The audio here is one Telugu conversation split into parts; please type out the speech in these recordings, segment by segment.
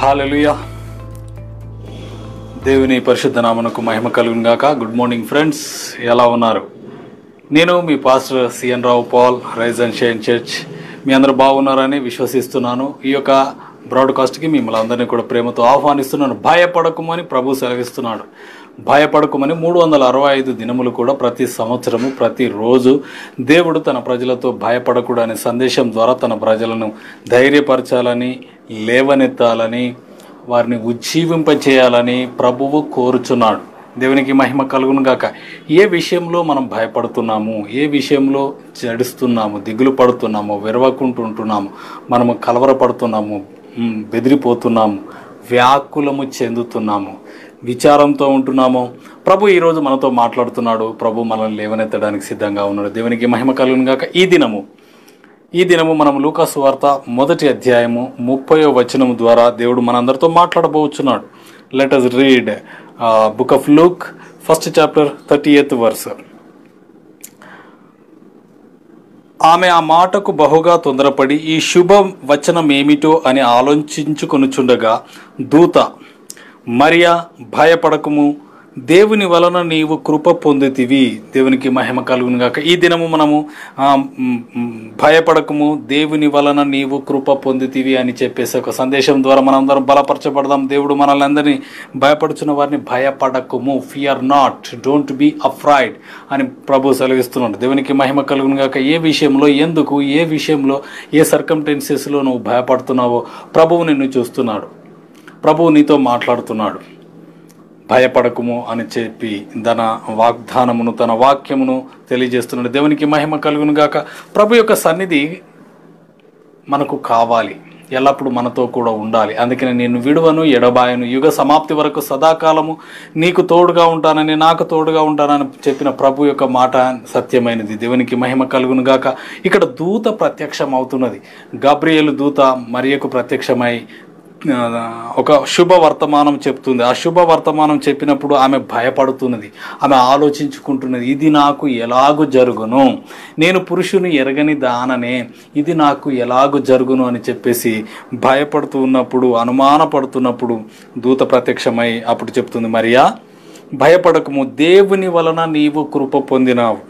హాలెలుయా దేవుని పరిశుద్ధ నామనకు మహిమ కలుగును గాక గుడ్ మార్నింగ్ ఫ్రెండ్స్ ఎలా ఉన్నారు నేను మీ pastor CN Rao Paul rise and shine church మీ అందరూ బాగున్నారని విశ్వసిస్తున్నాను ఈ యొక్క బ్రాడ్కాస్ట్కి మిమ్మల్ని అందరినీ కూడా ప్రేమతో ఆహ్వానిస్తున్నాను భయపడకమని ప్రభు సెలవిస్తున్నాడు భయపడకమని మూడు వందల అరవై ఐదు దినములు కూడా ప్రతి సంవత్సరము ప్రతిరోజు దేవుడు తన ప్రజలతో భయపడకూడదు అనే సందేశం ద్వారా తన ప్రజలను ధైర్యపరచాలని లేవనెత్తాలని వారిని ఉజ్జీవింపచేయాలని ప్రభువు కోరుచున్నాడు దేవునికి మహిమ కలుగును గాక ఏ విషయంలో మనం భయపడుతున్నాము ఏ విషయంలో జడుస్తున్నాము దిగులు పడుతున్నాము విరవకుంటుంటున్నాము మనము కలవరపడుతున్నాము మ్, బెదిరిపోతున్నాము వ్యాకులము చెందుతున్నాము విచారంతో ఉంటున్నాము ప్రభు ఈరోజు మనతో మాట్లాడుతున్నాడు ప్రభు మనల్ని లేవనెత్తడానికి సిద్ధంగా ఉన్నాడు దేవునికి మహిమ కలుగును గాక ఈ దినము ఈ దినము మనం లూకాసు వార్త మొదటి అధ్యాయము ముప్పయో వచనము ద్వారా దేవుడు మనందరితో మాట్లాడబోచున్నాడు let us read book of Luke first chapter thirty eighth verse ఆమె ఆ మాటకు బహుగా తొందరపడి ఈ శుభ వచనం ఏమిటో అని ఆలోచించుకొనుచుండగా దూత మరియా భయపడకము దేవుని వలన నీవు కృప పొందితివి దేవునికి మహిమ కలుగును గాక ఈ దినము మనము ఆ, మ్, మ్, భయపడకము దేవుని వలన నీవు కృప పొందితివి అని చెప్పేసి ఒక సందేశం ద్వారా మనందరం బలపరచబడదాం దేవుడు మనల్ని అందరినీ భయపడుచున్న వారిని భయపడకము fear not don't be afraid అని ప్రభు సెలవిస్తున్నాడు దేవునికి మహిమ కలుగును గాక ఏ విషయంలో ఎందుకు ఏ విషయంలో ఏ సర్కంటెన్సెస్లో నువ్వు భయపడుతున్నావో ప్రభువు నిన్ను చూస్తున్నాడు ప్రభువు నీతో మాట్లాడుతున్నాడు భయపడకుము అని చెప్పి తన వాగ్దానమును తన వాక్యమును తెలియజేస్తున్నాడు దేవునికి మహిమ కలుగును గాక ప్రభు యొక్క సన్నిధి మనకు కావాలి ఎల్లప్పుడూ మనతో కూడా ఉండాలి అందుకని నేను విడువను ఎడబాయను యుగ సమాప్తి వరకు సదాకాలము నీకు తోడుగా ఉంటానని నాకు తోడుగా ఉంటానని చెప్పిన ప్రభు యొక్క మాట సత్యమైనది దేవునికి మహిమ కలుగును గాక ఇక్కడ దూత ప్రత్యక్షం అవుతున్నది గాబ్రియేలు దూత మరియకు ప్రత్యక్షమై ఆ, ఒక శుభ వర్తమానం చెప్తుంది ఆ శుభ వర్తమానం చెప్పినప్పుడు ఆమె భయపడుతున్నది ఆమె ఆలోచించుకుంటున్నది ఇది నాకు ఎలాగు జరుగును నేను పురుషుని ఎరగని దాననే ఇది నాకు ఎలాగు జరుగును అని చెప్పేసి భయపడుతూ ఉన్నప్పుడు అనుమానపడుతున్నప్పుడు దూత ప్రత్యక్షమై అప్పుడు చెప్తుంది మరియా భయపడకము దేవుని వలన నీవు కృప పొందినావు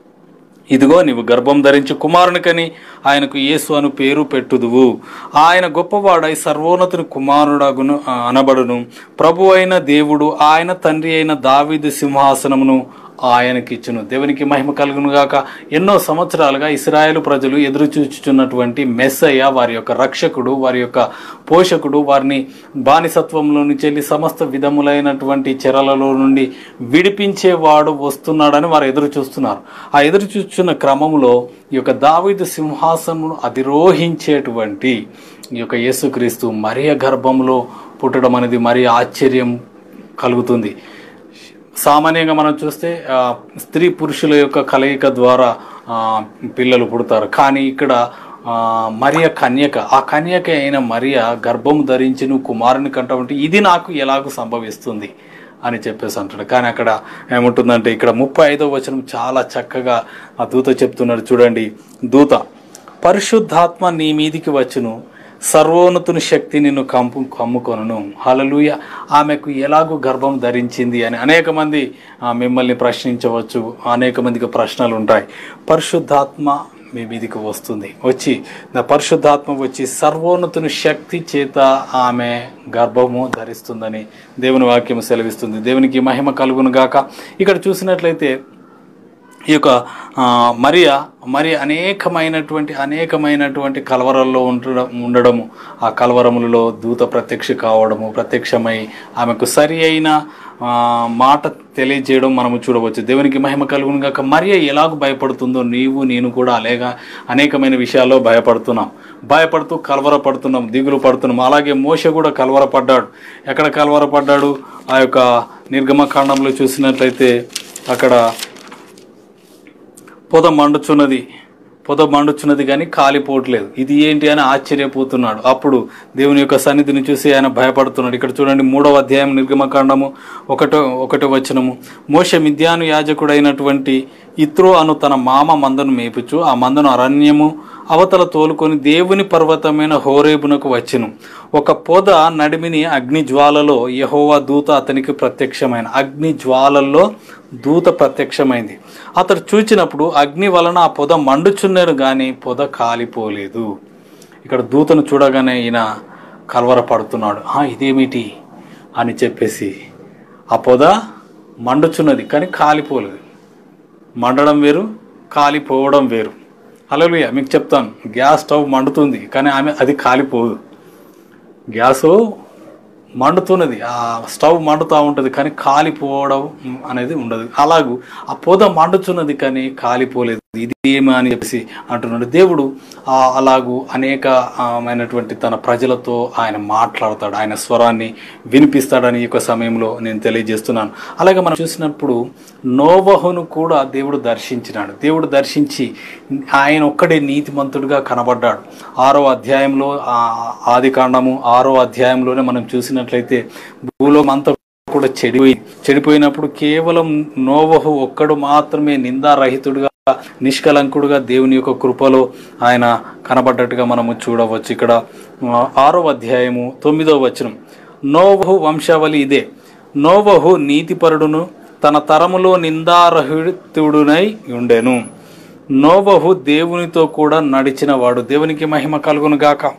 ఇదిగో నీవు గర్భం ధరించి కుమారునికని ఆయనకు యేసు అను పేరు పెట్టుదువు ఆయన గొప్పవాడై సర్వోన్నతుని కుమారుడగును ఆ, అనబడును ప్రభు అయిన దేవుడు ఆయన తండ్రి అయిన దావీదు సింహాసనమును ఆయనకిచ్చును దేవునికి మహిమ కలుగును గాక ఎన్నో సంవత్సరాలుగా ఇస్రాయేలు ప్రజలు ఎదురు చూచుచున్నటువంటి మెస్సయ్య వారి యొక్క రక్షకుడు వారి యొక్క పోషకుడు వారిని బానిసత్వంలో నుంచి వెళ్ళి సమస్త విధములైనటువంటి చెరలలో నుండి విడిపించేవాడు వస్తున్నాడని వారు ఎదురు చూస్తున్నారు ఆ ఎదురు చూస్తున్న క్రమంలో ఈ యొక్క దావీదు సింహాసనమును అధిరోహించేటువంటి ఈ యొక్క యేసుక్రీస్తు మరియ గర్భంలో పుట్టడం అనేది మరీ ఆశ్చర్యం కలుగుతుంది సామాన్యంగా మనం చూస్తే ఆ, స్త్రీ పురుషుల యొక్క కలయిక ద్వారా ఆ, పిల్లలు పుడతారు కానీ ఇక్కడ ఆ, మరియ కన్యక ఆ కన్యక అయిన మరియ గర్భం ధరించి నువ్వు కుమారుని కంటావంటే ఇది నాకు ఎలాగూ సంభవిస్తుంది అని చెప్పేసి అంటాడు కానీ అక్కడ ఏముంటుందంటే ఇక్కడ ముప్పై ఐదో వచనం చాలా చక్కగా ఆ దూత చెప్తున్నాడు చూడండి దూత పరిశుద్ధాత్మ నీ మీదికి వచ్చును సర్వోన్నతుని శక్తి నిన్ను కంపు కమ్ముకొనను హలలుయ ఆమెకు ఎలాగూ గర్భం ధరించింది అని అనేక మంది ఆ, మిమ్మల్ని ప్రశ్నించవచ్చు అనేక మందికి ప్రశ్నలు ఉంటాయి పరిశుద్ధాత్మ మీ మీదికి వస్తుంది వచ్చి నా పరిశుద్ధాత్మ వచ్చి సర్వోన్నతుని శక్తి చేత ఆమె గర్భము ధరిస్తుందని దేవుని వాక్యం సెలవిస్తుంది దేవునికి మహిమ కలుగును గాక ఇక్కడ చూసినట్లయితే ఈ యొక్క ఆ, మరియ మరి అనేకమైనటువంటి అనేకమైనటువంటి కలవరాల్లో ఉండడం ఉండడము ఆ కలవరములలో దూత ప్రత్యక్ష కావడము ప్రత్యక్షమై ఆమెకు సరి అయిన ఆ, మాట తెలియజేయడం మనము చూడవచ్చు దేవునికి మహిమ కలుగును గాక మరియ ఎలాగ భయపడుతుందో నీవు నేను కూడా అలాగా అనేకమైన విషయాల్లో భయపడుతున్నాం భయపడుతూ కలవరపడుతున్నాం దిగులు పడుతున్నాం అలాగే మోష కూడా కలవరపడ్డాడు ఎక్కడ కలవరపడ్డాడు ఆ యొక్క నిర్గమకాండంలో చూసినట్లయితే అక్కడ పొద మండుచున్నది పొద మండుచున్నది కానీ కాలిపోవట్లేదు ఇది ఏంటి అని ఆశ్చర్యపోతున్నాడు అప్పుడు దేవుని యొక్క సన్నిధిని చూసి ఆయన భయపడుతున్నాడు ఇక్కడ చూడండి మూడవ అధ్యాయం నిర్గమకాండము ఒకటో ఒకటో వచనము మోష మిద్యాను యాజకుడైనటువంటి ఇత్రో అను తన మామ మందను మేపుచు ఆ మందను అరణ్యము అవతల తోలుకొని దేవుని పర్వతమైన హోరేబునకు వచ్చెను ఒక పొద నడిమిని అగ్ని జ్వాలలో యహోవా దూత అతనికి ప్రత్యక్షమైన అగ్ని జ్వాలల్లో దూత ప్రత్యక్షమైంది అతడు చూచినప్పుడు అగ్ని వలన ఆ పొద మండుచున్నారు కానీ పొద కాలిపోలేదు ఇక్కడ దూతను చూడగానే ఈయన కలవరపడుతున్నాడు "ఆ, ఇదేమిటి అని చెప్పేసి ఆ పొద మండుచున్నది కానీ కాలిపోలేదు మండడం వేరు కాలిపోవడం వేరు అలలుయ మీకు చెప్తాను గ్యాస్ స్టవ్ మండుతుంది కానీ ఆమె అది కాలిపోదు గ్యాసు మండుతున్నది ఆ స్టవ్ మండుతూ ఉంటుంది కానీ కాలిపోవడం అనేది ఉండదు అలాగూ ఆ పొద మండుతున్నది కానీ కాలిపోలేదు ఇది ఏమి అని చెప్పేసి అంటున్నాడు దేవుడు ఆ అలాగూ అనేక ఆమైనటువంటి తన ప్రజలతో ఆయన మాట్లాడతాడు ఆయన స్వరాన్ని వినిపిస్తాడని ఈ యొక్క సమయంలో నేను తెలియజేస్తున్నాను అలాగే మనం చూసినప్పుడు నోవహును కూడా దేవుడు దర్శించినాడు దేవుడు దర్శించి ఆయన ఒక్కడే నీతిమంతుడిగా కనబడ్డాడు ఆరో అధ్యాయంలో ఆ ఆది కాండము ఆరో అధ్యాయంలోనే మనం చూసినట్లయితే భూలోకం అంతా కూడా చెడిపోయి చెడిపోయినప్పుడు కేవలం నోవహు ఒక్కడు మాత్రమే నిందారహితుడుగా నిష్కలంకుడుగా దేవుని యొక్క కృపలో ఆయన కనబడ్డట్టుగా మనము చూడవచ్చు ఇక్కడ ఆ, ఆరో అధ్యాయము తొమ్మిదో వచనం నోవహు వంశావళి ఇదే నోవహు నీతిపరుడును తన తరములో నిందారహితుడునై ఉండెను నోవహు దేవునితో కూడా నడిచిన వాడు దేవునికి మహిమ కలుగును గాక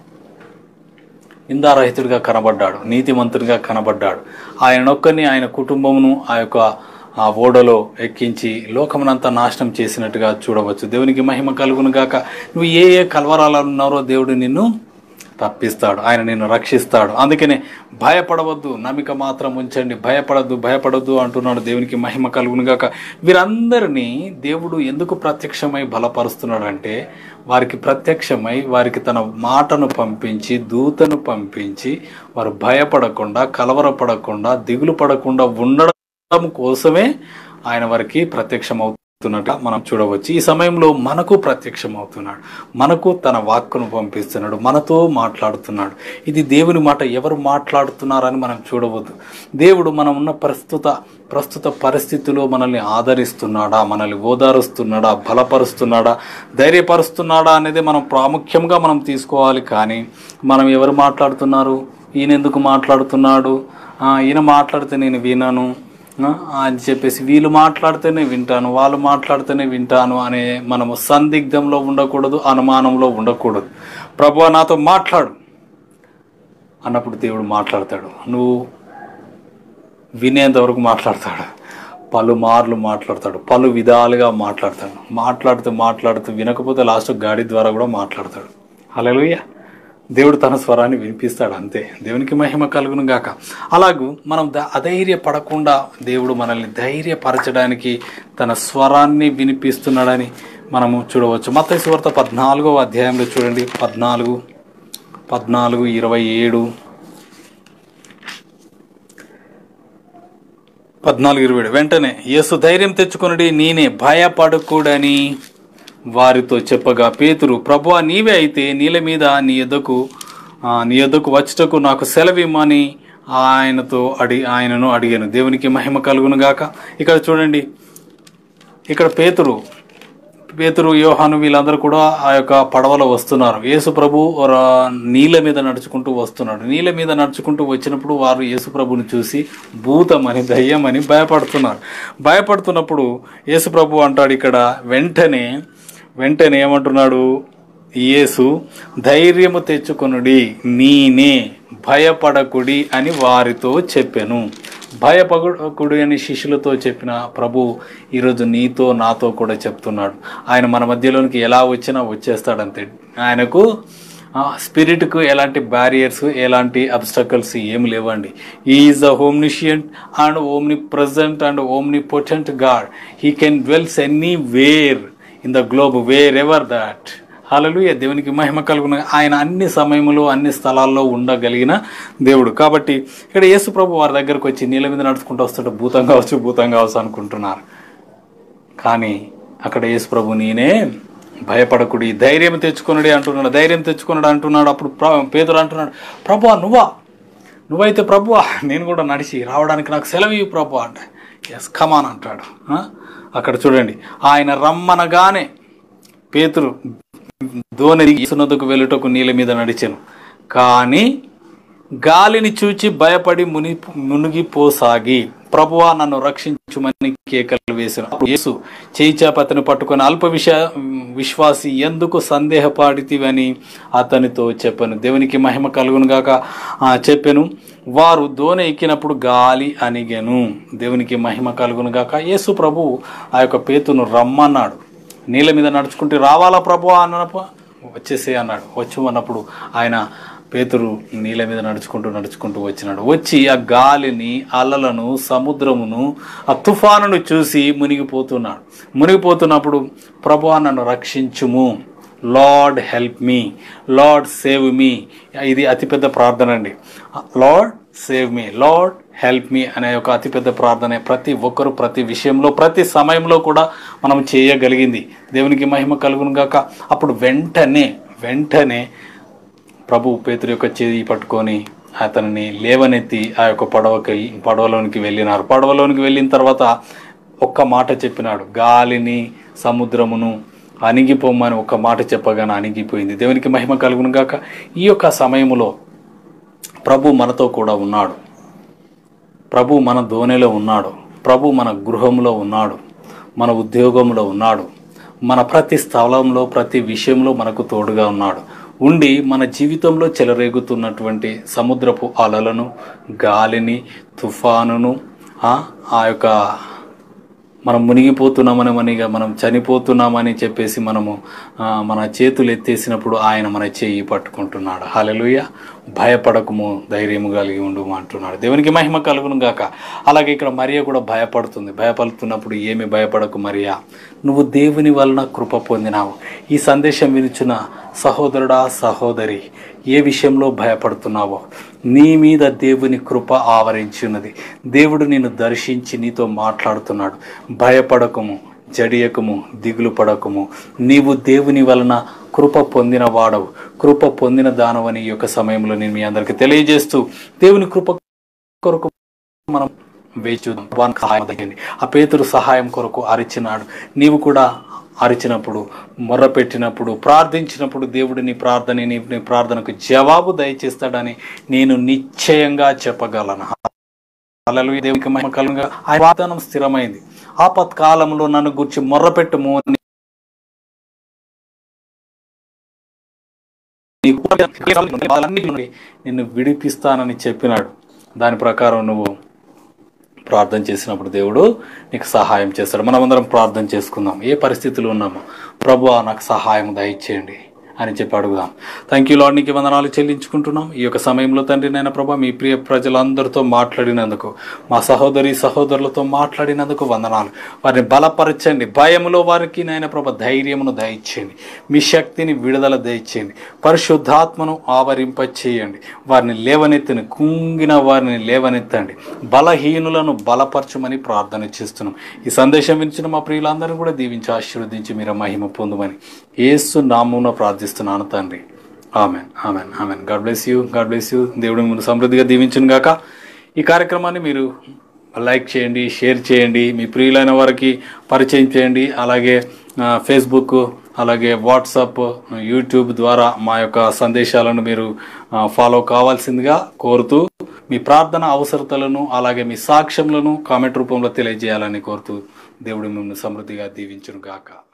నిందారహితుడిగా కనబడ్డాడు నీతిమంతుడిగా కనబడ్డాడు ఆయనొక్కని ఆయన కుటుంబమును ఆ యొక్క ఆ ఓడలో ఎక్కించి లోకమునంతా నాశనం చేసినట్టుగా చూడవచ్చు దేవునికి మహిమ కలుగును గాక నువ్వు ఏ ఏ కలవరాలు ఉన్నారో దేవుడు నిన్ను తప్పిస్తాడు ఆయన నిన్ను రక్షిస్తాడు అందుకనే భయపడవద్దు నమ్మిక మాత్రం ఉంచండి భయపడద్దు భయపడద్దు అంటున్నాడు దేవునికి మహిమ కలుగును గాక వీరందరినీ దేవుడు ఎందుకు ప్రత్యక్షమై బలపరుస్తున్నాడంటే వారికి ప్రత్యక్షమై వారికి తన మాటను పంపించి దూతను పంపించి వారు భయపడకుండా కలవరపడకుండా దిగులు పడకుండా ఉండడం కోసమే ఆయన వారికి ప్రత్యక్షమవుతున్నట్టు మనం చూడవచ్చు ఈ సమయంలో మనకు ప్రత్యక్షమవుతున్నాడు మనకు తన వాక్కును పంపిస్తున్నాడు మనతో మాట్లాడుతున్నాడు ఇది దేవుని మాట ఎవరు మాట్లాడుతున్నారని మనం చూడవద్దు దేవుడు మనం ఉన్న ప్రస్తుత ప్రస్తుత పరిస్థితిలో మనల్ని ఆదరిస్తున్నాడా మనల్ని ఓదారుస్తున్నాడా బలపరుస్తున్నాడా ధైర్యపరుస్తున్నాడా అనేది మనం ప్రాముఖ్యంగా మనం తీసుకోవాలి కానీ మనం ఎవరు మాట్లాడుతున్నారు ఈయన ఎందుకు మాట్లాడుతున్నాడు ఆ, ఈయన మాట్లాడితే నేను వినను ఆ, అని చెప్పేసి వీళ్ళు మాట్లాడితేనే వింటాను వాళ్ళు మాట్లాడితేనే వింటాను అనే మనము సందిగ్ధంలో ఉండకూడదు అనుమానంలో ఉండకూడదు ప్రభు నాతో మాట్లాడు అన్నప్పుడు దేవుడు మాట్లాడతాడు నువ్వు వినేంత వరకు మాట్లాడతాడు పలుమార్లు మాట్లాడతాడు పలు విధాలుగా మాట్లాడతాడు మాట్లాడుతూ మాట్లాడుతూ వినకపోతే లాస్ట్ గాడి ద్వారా కూడా మాట్లాడతాడు హల్లెలూయ దేవుడు తన స్వరాన్ని వినిపిస్తాడు అంతే దేవునికి మహిమ కలుగును గాక అలాగూ మనం ద అధైర్య పడకుండా దేవుడు మనల్ని ధైర్యపరచడానికి తన స్వరాన్ని వినిపిస్తున్నాడని మనము చూడవచ్చు మత్తయి సువార్త పద్నాలుగో అధ్యాయంలో చూడండి పద్నాలుగు పద్నాలుగు ఇరవై ఏడు పద్నాలుగు ఇరవై ఏడు వెంటనే యేసు ధైర్యం తెచ్చుకొనుడి నేనే భయపడకూడని వారితో చెప్పగా పేతురు ప్రభువా నీవే అయితే నీల మీద నీ ఎద్దకు ఆ, నీ ఎద్దకు వచ్చటకు నాకు సెలవిమ్మని ఆయనతో అడి ఆయనను అడిగాను దేవునికి మహిమ కలుగును గాక ఇక్కడ చూడండి ఇక్కడ పేతురు పేతురు యోహాను వీళ్ళందరూ కూడా ఆ యొక్క పడవలో వస్తున్నారు యేసు ప్రభు ర- నీళ్ళ మీద నడుచుకుంటూ వస్తున్నాడు నీళ్ళ మీద నడుచుకుంటూ వచ్చినప్పుడు వారు యేసు ప్రభుని చూసి భూతమని దయ్యమని భయపడుతున్నారు భయపడుతున్నప్పుడు యేసు ప్రభు అంటాడు ఇక్కడ వెంటనే వెంటనే ఏమంటున్నాడు యేసు ధైర్యము తెచ్చుకొనుడి నేనే భయపడకుడి అని వారితో చెప్పాను భయపడకుడి అని శిష్యులతో చెప్పిన ప్రభు ఈరోజు నీతో నాతో కూడా చెప్తున్నాడు ఆయన మన మధ్యలోనికి ఎలా వచ్చినా వచ్చేస్తాడంతే ఆయనకు ఆ, స్పిరిట్కు ఎలాంటి బ్యారియర్స్ ఎలాంటి అబ్స్టకల్స్ ఏమి లేవండి is the omniscient and omnipresent and omnipotent God he can dwells anywhere in the globe wherever that hallelujah దేవునికి మహిమ కలుగున ఆయన అన్ని సమయంలో అన్ని స్థలాల్లో ఉండగలిగిన దేవుడు కాబట్టి ఇక్కడ యేసు ప్రభు వారి దగ్గరకు వచ్చి నీళ్ళ మీద నడుచుకుంటూ వస్తుంటే భూతం కావచ్చు భూతం కావచ్చు అనుకుంటున్నారు కానీ అక్కడ యేసు ప్రభు నేనే భయపడకుడి ధైర్యం తెచ్చుకొనుడి అంటున్నాడు ధైర్యం తెచ్చుకున్నాడు అంటున్నాడు అప్పుడు ప్ర- పేదరు అంటున్నాడు ప్రభు నువ్వా నువ్వైతే ప్రభువా నేను కూడా నడిచి రావడానికి నాకు సెలవు ఇవ్వు ప్రభు అంటే ఎస్ కమాన్ అంటాడు ఆ? అక్కడ చూడండి ఆయన రమ్మనగానే పేతురు దోణి యేసునొద్దకు వెళ్ళుటకు నీళ్ళ మీద నడిచాను కానీ గాలిని చూచి భయపడి ముని మునిగిపోసాగి ప్రభువా నన్ను రక్షించుమని కేకలు వేసిన అప్పుడు యేసు చేయి చేప అతను పట్టుకొని అల్ప విష విశ్వాసి ఎందుకు సందేహపాడితివని అతనితో చెప్పాను దేవునికి మహిమ కలుగును గాక ఆ, చెప్పాను వారు దోణి ఎక్కినప్పుడు గాలి అనిగెను దేవునికి మహిమ కలుగును గాక యేసు ప్రభు ఆ యొక్క పేతును రమ్మన్నాడు నీళ్ళ మీద నడుచుకుంటే రావాలా ప్రభు అన్నప్పుడు వచ్చేసే అన్నాడు వచ్చి అన్నప్పుడు ఆయన పేతురు నీళ్ళ మీద నడుచుకుంటూ నడుచుకుంటూ వచ్చినాడు వచ్చి ఆ గాలిని అలలను సముద్రమును ఆ తుఫానును చూసి మునిగిపోతున్నాడు మునిగిపోతున్నప్పుడు ప్రభు నన్ను రక్షించుము Lord help me Lord save me ఇది అతిపెద్ద ప్రార్థన అండి Lord save me Lord help me అనే ఒక అతిపెద్ద ప్రార్థన ప్రతి ఒక్కరు ప్రతి విషయంలో ప్రతి సమయంలో కూడా మనం చేయగలిగింది దేవునికి మహిమ కలుగును గాక అప్పుడు వెంటనే వెంటనే ప్రభు పేతురు యొక్క చేయి పట్టుకొని అతనిని లేవనెత్తి ఆ యొక్క పడవకి పడవలోనికి వెళ్ళినారు పడవలోనికి వెళ్ళిన తర్వాత ఒక్క మాట చెప్పినాడు గాలిని సముద్రమును అణిగిపోమ్మని ఒక్క మాట చెప్పగానే అణిగిపోయింది దేవునికి మహిమ కలుగును గాక ఈ యొక్క సమయంలో ప్రభు మనతో కూడా ఉన్నాడు ప్రభు మన దోణిలో ఉన్నాడు ప్రభు మన గృహంలో ఉన్నాడు మన ఉద్యోగంలో ఉన్నాడు మన ప్రతి స్థలంలో ప్రతి విషయంలో మనకు తోడుగా ఉన్నాడు ఉండి మన జీవితంలో చెలరేగుతున్నటువంటి సముద్రపు అలలను గాలిని తుఫానును ఆ ఆ యొక్క మనం మునిగిపోతున్నామని మనగా మనం చనిపోతున్నామని చెప్పేసి మనము ఆ, మన చేతులు ఎత్తేసినప్పుడు ఆయన మన చేయి పట్టుకుంటున్నాడు హల్లెలూయా భయపడకము ధైర్యము కలిగి ఉండు అంటున్నాడు దేవునికి మహిమ కలుగును గాక అలాగే ఇక్కడ మరియ కూడా భయపడుతుంది భయపడుతున్నప్పుడు ఏమి భయపడకు మరియా నువ్వు దేవుని వలన కృప పొందినావు ఈ సందేశం వినిచిన సహోదరుడా సహోదరి ఏ విషయంలో భయపడుతున్నావో నీ మీద దేవుని కృప ఆవరించి ఉన్నది దేవుడు నిన్ను దర్శించి నీతో మాట్లాడుతున్నాడు భయపడకము జడియకము దిగులు పడకము నీవు దేవుని వలన కృప పొందిన వాడవు కృప పొందిన దానవని ఈ యొక్క సమయంలో నేను మీ అందరికి తెలియజేస్తూ దేవుని కృప కొరకు మనం వేచు వానికి సహాయం తగ్గింది ఆ పేతురు సహాయం కొరకు అరిచినాడు నీవు కూడా అరిచినప్పుడు మొర్ర పెట్టినప్పుడు ప్రార్థించినప్పుడు దేవుడు నీ ప్రార్థన నీ నీ ప్రార్థనకు జవాబు దయచేస్తాడని నేను నిశ్చయంగా చెప్పగలను హల్లెలూయా, దేవునికి మహిమ కలుగుగా ఆయన వాగ్దానం స్థిరమైంది ఆపత్కాలంలో నన్ను గుర్చి మొర్రపెట్టుము అని నీ బాధలన్నిటి నుండి నిన్ను విడిపిస్తానని చెప్పినాడు దాని ప్రకారం నువ్వు ప్రార్థన చేసినప్పుడు దేవుడు నీకు సహాయం చేస్తాడు మనమందరం ప్రార్థన చేసుకుందాం ఏ పరిస్థితులు ఉన్నామో ప్రభు నాకు సహాయం దయచేయండి అని చెప్పి అడుగుదాం థ్యాంక్ యూ లాడ్ నీకు వందనాలు చెల్లించుకుంటున్నాం ఈ యొక్క సమయంలో తండ్రి నైనా ప్రభా మీ ప్రియ ప్రజలందరితో మాట్లాడినందుకు మా సహోదరి సహోదరులతో మాట్లాడినందుకు వందనాలు వారిని బలపరచండి భయములో వారికి నాయన ప్రభ ధైర్యమును దయచేయండి మీ శక్తిని విడుదల దయచేయండి పరిశుద్ధాత్మను ఆవరింప చేయండి వారిని లేవనెత్తిన కుంగిన వారిని లేవనెత్తండి బలహీనులను బలపరచమని ప్రార్థన చేస్తున్నాం ఈ సందేశం వినిచిన మా ప్రియులందరినీ కూడా దీవించి ఆశీర్వదించి మీరు మహిమ పొందమని ఏసు నామమున ప్రార్థిస్తున్నాను తండ్రి amen amen amen God bless you God bless you దేవుడి ముందు సమృద్ధిగా దీవించును గాక ఈ కార్యక్రమాన్ని మీరు లైక్ చేయండి షేర్ చేయండి మీ ప్రియులైన వారికి పరిచయం చేయండి అలాగే ఆ, ఫేస్బుక్ అలాగే వాట్సాప్ యూట్యూబ్ ద్వారా మా యొక్క సందేశాలను మీరు ఆ, ఫాలో కావాల్సిందిగా కోరుతూ మీ ప్రార్థన అవసరతలను అలాగే మీ సాక్ష్యములను కామెంట్ రూపంలో తెలియజేయాలని కోరుతూ దేవుడి మిమ్మల్ని సమృద్ధిగా దీవించును గాక